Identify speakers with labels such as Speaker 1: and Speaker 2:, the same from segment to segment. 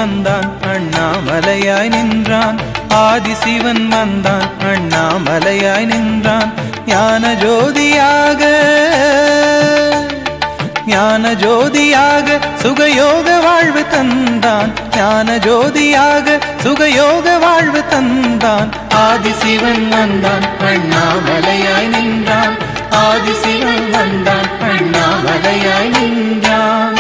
Speaker 1: வந்தான் அண்ணாமலையாய் நின்றான் ஆதிசிவன் வந்தான் அண்ணாமலையாய் நின்றான் ஞான ஜோதியாக ஞான ஜோதியாக சுகயோக வாழ்வு தந்தான் ஞான ஜோதியாக சுகயோக வாழ்வு தந்தான் ஆதிசிவன் வந்தான் அண்ணாமலையாய் நின்றான் ஆதிசிவன் வந்தான் அண்ணாமலையாய் நின்றான்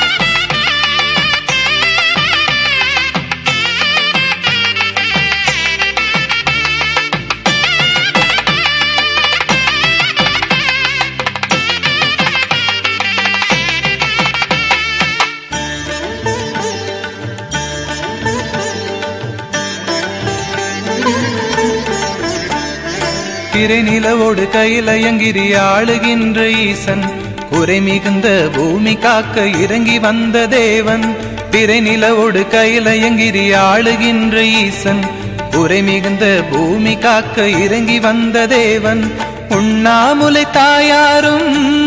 Speaker 1: திரைநிலவோடு கையிலயங்கிரி ஆளுகின்ற ஈசன் குறை மிகுந்த பூமி காக்க இறங்கி வந்த தேவன் திரைநிலவோடு கையிலயங்கிரி ஆளுகின்ற ஈசன் குறை மிகுந்த பூமி காக்க இறங்கி வந்த தேவன் உண்ணாமுலை தாயாரும்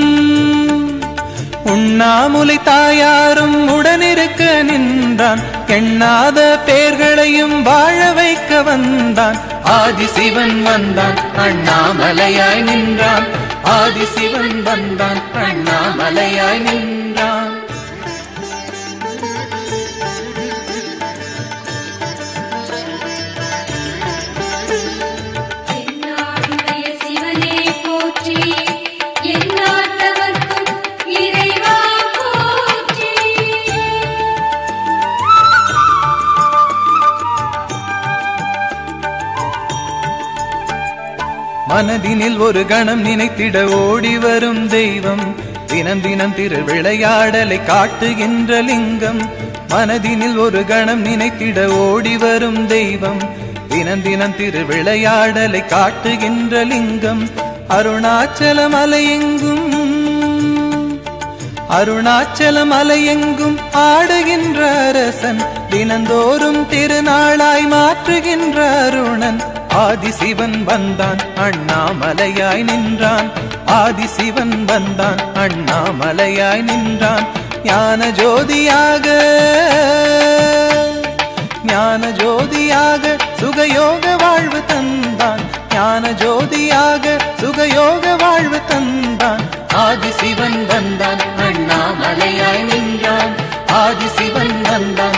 Speaker 1: உண்ணாமுலை தாயாரும் உடனிருக்க நின்றான் எண்ணாத பேர்களையும் வாழ வைக்க வந்தான் ஆதிசிவன் வந்தான் அண்ணாமலையாய் நின்றான் ஆதிசிவன் வந்தான் அண்ணாமலையாய் நின்றான்
Speaker 2: என்னாடுடைய சிவனே போற்றி எந்நாட்டவர்க்கும் இறைவா போற்றி
Speaker 1: மனதினில் ஒரு கணம் நினைத்திட ஓடி வரும் தெய்வம் தினம் தினம் திரு விளையாடலை காட்டுகின்ற லிங்கம் மனதினில் ஒரு கணம் நினைத்திட ஓடி வரும் தெய்வம் தினம் தினம் திரு விளையாடலை காட்டுகின்ற லிங்கம் அருணாச்சல மலையெங்கும் அருணாச்சல மலையெங்கும் ஆடுகின்ற அரசன் தினந்தோறும் திருநாளாய் மாற்றுகின்ற அருணன் ஆதிசிவன் வந்தான் அண்ணாமலையாய் நின்றான் ஆதிசிவன் வந்தான் அண்ணாமலையாய் நின்றான் ஞான ஜோதியாக ஞான ஜோதியாக சுகயோக வாழ்வு தந்தான் ஞான ஜோதியாக சுகயோக வாழ்வு தந்தான் ஆதிசிவன் வந்தான் அண்ணாமலையாய் நின்றான் ஆதிசிவன் வந்தான்